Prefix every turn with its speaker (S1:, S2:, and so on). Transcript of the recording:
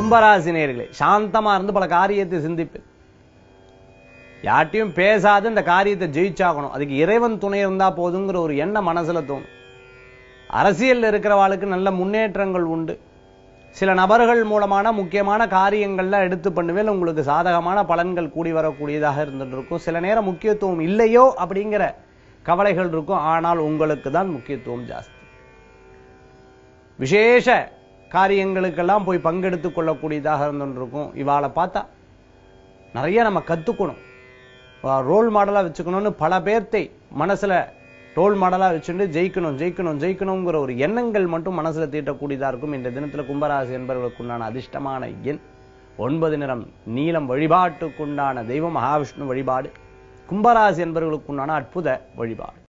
S1: கும்பராசி நேர்களே சாந்தமா இருந்து பல காரியத்தை சிந்திப்பு யார்ட்டையும் பேசாது இந்த காரியத்தை ஜெயிச்சாகணும் அதுக்கு இறைவன் துணை இருந்தா போதுங்கிற ஒரு எண்ணம் மனசுல தோணும் அரசியல்ல இருக்கிறவாளுக்கு நல்ல முன்னேற்றங்கள் உண்டு சில நபர்கள் மூலமான முக்கியமான காரியங்கள்ல எடுத்து பண்ணுவேல் உங்களுக்கு சாதகமான பலன்கள் கூடி வரக்கூடியதாக இருந்துட்டு இருக்கும் சில நேரம் முக்கியத்துவம் இல்லையோ அப்படிங்கிற கவலைகள் இருக்கும் ஆனால் உங்களுக்கு தான் முக்கியத்துவம் ஜாஸ்தி விசேஷ காரியங்களுக்கெல்லாம் போய் பங்கெடுத்துக் கொள்ளக்கூடியதாக இருந்துட்டு இருக்கும் இவாளை பார்த்தா நிறைய நம்ம கத்துக்கணும் ரோல் மாடலா வச்சுக்கணும்னு பல பேர்த்தை மனசுல ரோல் மாடலா வச்சுட்டு ஜெயிக்கணும் ஜெயிக்கணும் ஜெயிக்கணுங்கிற ஒரு எண்ணங்கள் மட்டும் மனசுல தீட்டக்கூடியதா இருக்கும் இந்த தினத்துல கும்பராசி என்பவர்களுக்குண்டான அதிர்ஷ்டமான எண் ஒன்பது நிறம் நீலம் வழிபாட்டுக்குண்டான தெய்வம் மகாவிஷ்ணு வழிபாடு கும்பராசி என்பவர்களுக்குண்டான அற்புத வழிபாடு